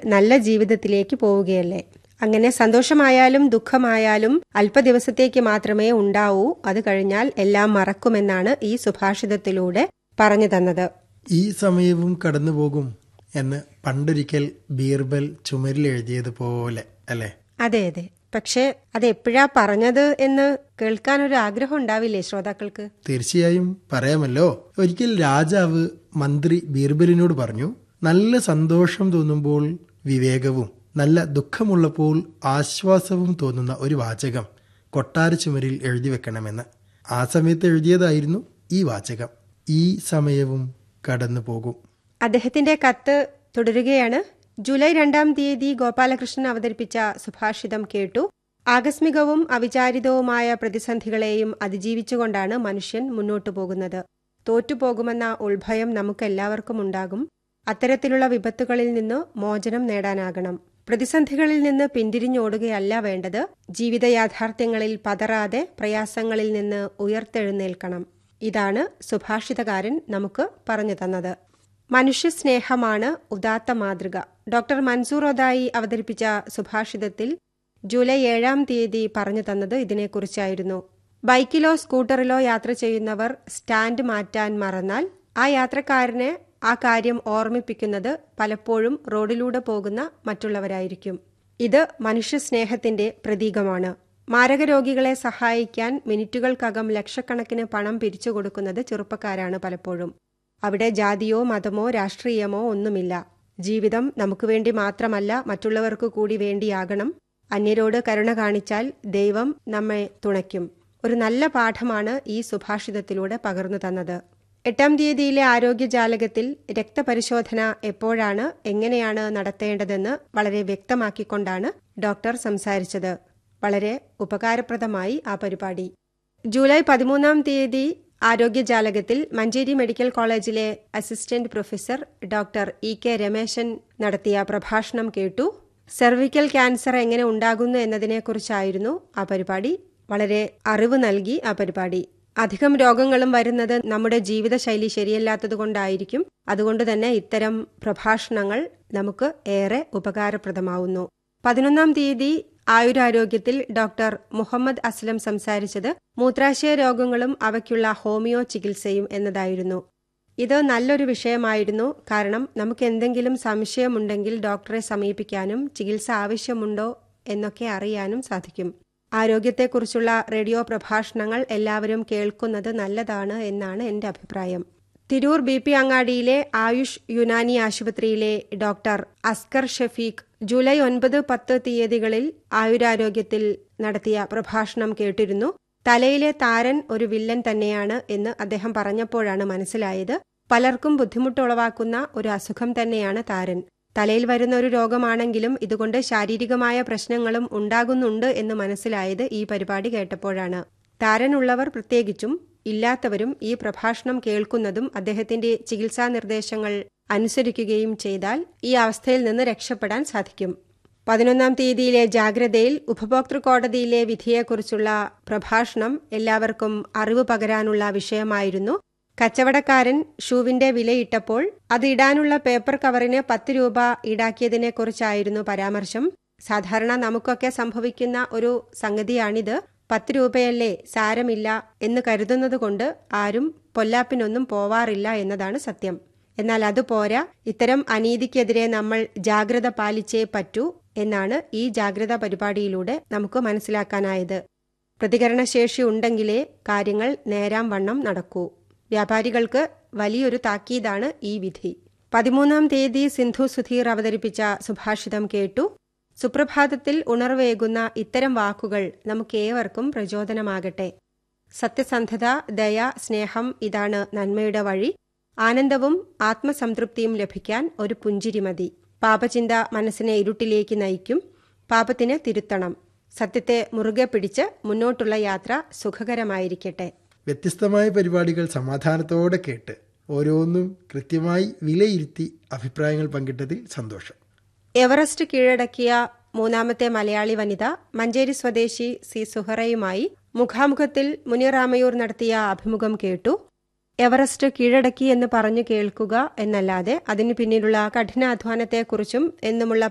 നല്ല ജീവിതത്തിലേക്ക് പോവുകയല്ലേ അങ്ങനെ സന്തോഷമായാലും ദുഃഖമായാലും അല്പദിവസത്തേക്ക് മാത്രമേ ഉണ്ടാവൂ അത് കഴിഞ്ഞാൽ എല്ലാം മറക്കുമെന്നാണ് ഈ സുഭാഷിതത്തിലൂടെ പറഞ്ഞു തന്നത് ഈ സമയവും കടന്നുപോകും എന്ന് പണ്ടൊരിക്കൽ ബീർബൽ ചുമരിൽ എഴുതിയതുപോലെ അല്ലേ അതെ അതെ പക്ഷേ അത് എപ്പോഴാ പറഞ്ഞത് എന്ന് കേൾക്കാൻ ഒരു ആഗ്രഹം ഉണ്ടാവില്ലേ ശ്രോതാക്കൾക്ക് തീർച്ചയായും പറയാമല്ലോ ഒരിക്കൽ രാജാവ് മന്ത്രി ബീർബലിനോട് പറഞ്ഞു നല്ല സന്തോഷം തോന്നുമ്പോൾ വിവേകവും നല്ല ദുഃഖമുള്ളപ്പോൾ ആശ്വാസവും തോന്നുന്ന ഒരു വാചകം കൊട്ടാര ചുമരിൽ എഴുതി വെക്കണമെന്ന് ആ സമയത്ത് എഴുതിയതായിരുന്നു ഈ വാചകം ഈ സമയവും കടന്നു പോകും അദ്ദേഹത്തിന്റെ കത്ത് തുടരുകയാണ് ജൂലൈ രണ്ടാം തീയതി ഗോപാലകൃഷ്ണൻ അവതരിപ്പിച്ച സുഭാഷിതം കേട്ടു ആകസ്മികവും അവിചാരിതവുമായ പ്രതിസന്ധികളെയും അതിജീവിച്ചുകൊണ്ടാണ് മനുഷ്യൻ മുന്നോട്ടു പോകുന്നത് തോറ്റുപോകുമെന്ന ഉൾഭയം നമുക്കെല്ലാവർക്കും ഉണ്ടാകും അത്തരത്തിലുള്ള വിപത്തുകളിൽ നിന്ന് മോചനം നേടാനാകണം പ്രതിസന്ധികളിൽ നിന്ന് പിന്തിരിഞ്ഞോടുകയല്ല വേണ്ടത് ജീവിത യാഥാർത്ഥ്യങ്ങളിൽ പതറാതെ പ്രയാസങ്ങളിൽ നിന്ന് ഉയർത്തെഴുന്നേൽക്കണം ഇതാണ് സുഭാഷിതകാരൻ നമുക്ക് പറഞ്ഞു തന്നത് മനുഷ്യസ്നേഹമാണ് ഉദാത്ത മാതൃക ഡോക്ടർ മൻസൂർ ഒദായി അവതരിപ്പിച്ച സുഭാഷിതത്തിൽ ജൂലൈ ഏഴാം തീയതി പറഞ്ഞു തന്നത് ഇതിനെക്കുറിച്ചായിരുന്നു ബൈക്കിലോ സ്കൂട്ടറിലോ യാത്ര ചെയ്യുന്നവർ സ്റ്റാൻഡ് മാറ്റാൻ മറന്നാൽ ആ യാത്രക്കാരനെ ആ കാര്യം ഓർമ്മിപ്പിക്കുന്നത് പലപ്പോഴും റോഡിലൂടെ പോകുന്ന മറ്റുള്ളവരായിരിക്കും ഇത് മനുഷ്യസ്നേഹത്തിന്റെ പ്രതീകമാണ് മാരകരോഗികളെ സഹായിക്കാൻ മിനിറ്റുകൾക്കകം ലക്ഷക്കണക്കിന് പണം പിരിച്ചു കൊടുക്കുന്നത് ചെറുപ്പക്കാരാണ് പലപ്പോഴും അവിടെ ജാതിയോ മതമോ രാഷ്ട്രീയമോ ഒന്നുമില്ല ജീവിതം നമുക്ക് വേണ്ടി മാത്രമല്ല മറ്റുള്ളവർക്ക് കൂടി വേണ്ടിയാകണം അന്യരോട് കരുണ കാണിച്ചാൽ ദൈവം നമ്മെ തുണയ്ക്കും ഒരു നല്ല പാഠമാണ് ഈ സുഭാഷിതത്തിലൂടെ പകർന്നു തന്നത് എട്ടാം തീയതിയിലെ ആരോഗ്യജാലകത്തിൽ രക്തപരിശോധന എപ്പോഴാണ് എങ്ങനെയാണ് നടത്തേണ്ടതെന്ന് വളരെ വ്യക്തമാക്കിക്കൊണ്ടാണ് ഡോക്ടർ സംസാരിച്ചത് വളരെ ഉപകാരപ്രദമായി ആ പരിപാടി ജൂലൈ പതിമൂന്നാം തീയതി ആരോഗ്യജാലകത്തിൽ മഞ്ചേരി മെഡിക്കൽ കോളേജിലെ assistant professor doctor E K Rameshan നടത്തിയ പ്രഭാഷണം കേട്ടു സെർവിക്കൽ ക്യാൻസർ എങ്ങനെ ഉണ്ടാകുന്നു എന്നതിനെക്കുറിച്ചായിരുന്നു ആ പരിപാടി വളരെ അറിവ് നൽകി ആ പരിപാടി അധികം രോഗങ്ങളും വരുന്നത് നമ്മുടെ ജീവിതശൈലി ശരിയല്ലാത്തതുകൊണ്ടായിരിക്കും അതുകൊണ്ട് തന്നെ ഇത്തരം പ്രഭാഷണങ്ങൾ നമുക്ക് ഏറെ ഉപകാരപ്രദമാവുന്നു പതിനൊന്നാം തീയതി ആയുരാരോഗ്യത്തിൽ ഡോക്ടർ മുഹമ്മദ് അസ്ലം സംസാരിച്ചത് മൂത്രാശയ രോഗങ്ങളും അവയ്ക്കുള്ള ഹോമിയോ ചികിത്സയും എന്നതായിരുന്നു ഇത് നല്ലൊരു വിഷയമായിരുന്നു കാരണം നമുക്ക് എന്തെങ്കിലും സംശയമുണ്ടെങ്കിൽ ഡോക്ടറെ സമീപിക്കാനും ചികിത്സ ആവശ്യമുണ്ടോ എന്നൊക്കെ അറിയാനും സാധിക്കും ആരോഗ്യത്തെക്കുറിച്ചുള്ള റേഡിയോ പ്രഭാഷണങ്ങൾ എല്ലാവരും കേൾക്കുന്നത് നല്ലതാണ് എന്നാണ് എൻ്റെ അഭിപ്രായം തിരൂർ ബി പി അങ്ങാടിയിലെ ആയുഷ് യുനാനി ആശുപത്രിയിലെ ഡോക്ടർ അസ്കർ ഷഫീഖ് ജൂലൈ ഒൻപത് പത്ത് തീയതികളിൽ ആയുരാരോഗ്യത്തിൽ നടത്തിയ പ്രഭാഷണം കേട്ടിരുന്നു തലയിലെ താരൻ ഒരു വില്ലൻ തന്നെയാണ് എന്ന് അദ്ദേഹം പറഞ്ഞപ്പോഴാണ് മനസ്സിലായത് പലർക്കും ബുദ്ധിമുട്ടുളവാക്കുന്ന ഒരു അസുഖം തന്നെയാണ് താരൻ തലയിൽ വരുന്ന ഒരു രോഗമാണെങ്കിലും ഇതുകൊണ്ട് ശാരീരികമായ പ്രശ്നങ്ങളും ഉണ്ടാകുന്നുണ്ട് എന്ന് മനസ്സിലായത് ഈ പരിപാടി കേട്ടപ്പോഴാണ് താരനുള്ളവർ പ്രത്യേകിച്ചും ഇല്ലാത്തവരും ഈ പ്രഭാഷണം കേൾക്കുന്നതും അദ്ദേഹത്തിന്റെ ചികിത്സാ നിർദ്ദേശങ്ങൾ അനുസരിക്കുകയും ചെയ്താൽ ഈ അവസ്ഥയിൽ നിന്ന് രക്ഷപ്പെടാൻ സാധിക്കും പതിനൊന്നാം തീയതിയിലെ ജാഗ്രതയിൽ ഉപഭോക്തൃ കോടതിയിലെ വിധിയെക്കുറിച്ചുള്ള പ്രഭാഷണം എല്ലാവർക്കും അറിവ് പകരാനുള്ള വിഷയമായിരുന്നു കച്ചവടക്കാരൻ ഷൂവിന്റെ വിലയിട്ടപ്പോൾ അത് ഇടാനുള്ള പേപ്പർ കവറിന് പത്ത് രൂപ ഈടാക്കിയതിനെക്കുറിച്ചായിരുന്നു പരാമർശം സാധാരണ നമുക്കൊക്കെ സംഭവിക്കുന്ന ഒരു സംഗതിയാണിത് പത്ത് രൂപയല്ലേ സാരമില്ല എന്ന് കരുതുന്നതുകൊണ്ട് ആരും പൊല്ലാപ്പിനൊന്നും പോവാറില്ല എന്നതാണ് സത്യം എന്നാൽ അതുപോരാ ഇത്തരം അനീതിക്കെതിരെ നമ്മൾ ജാഗ്രത പാലിച്ചേ പറ്റൂ എന്നാണ് ഈ ജാഗ്രതാ പരിപാടിയിലൂടെ നമുക്ക് മനസ്സിലാക്കാനായത് പ്രതികരണശേഷി ഉണ്ടെങ്കിലേ കാര്യങ്ങൾ നേരാം വണ്ണം നടക്കൂ വ്യാപാരികൾക്ക് വലിയൊരു താക്കീതാണ് ഈ വിധി പതിമൂന്നാം തീയതി സിന്ധു സുധീർ അവതരിപ്പിച്ച സുഭാഷിതം കേട്ടു സുപ്രഭാതത്തിൽ ഉണർവേകുന്ന ഇത്തരം വാക്കുകൾ നമുക്കേവർക്കും പ്രചോദനമാകട്ടെ സത്യസന്ധത ദയ സ്നേഹം ഇതാണ് നന്മയുടെ വഴി ആനന്ദവും ആത്മസംതൃപ്തിയും ലഭിക്കാൻ ഒരു പുഞ്ചിരി മതി പാപചിന്ത മനസ്സിനെ ഇരുട്ടിലേക്ക് നയിക്കും പാപത്തിന് തിരുത്തണം സത്യത്തെ മുറുകെ പിടിച്ച് മുന്നോട്ടുള്ള യാത്ര സുഖകരമായിരിക്കട്ടെ വ്യത്യസ്തമായ പരിപാടികൾ സമാധാനത്തോടെ കേട്ട് ഓരോന്നും കൃത്യമായി വിലയിരുത്തി അഭിപ്രായങ്ങൾ പങ്കിട്ടതിൽ സന്തോഷം എവറസ്റ്റ് കീഴടക്കിയ മൂന്നാമത്തെ മലയാളി വനിത മഞ്ചേരി സ്വദേശി സി സുഹറയുമായി മുഖാമുഖത്തിൽ മുനിറാമയൂർ നടത്തിയ അഭിമുഖം കേട്ടു എവറസ്റ്റ് കീഴടക്കി എന്ന് പറഞ്ഞു കേൾക്കുക എന്നല്ലാതെ അതിനു പിന്നിലുള്ള കഠിനാധ്വാനത്തെക്കുറിച്ചും എന്നുമുള്ള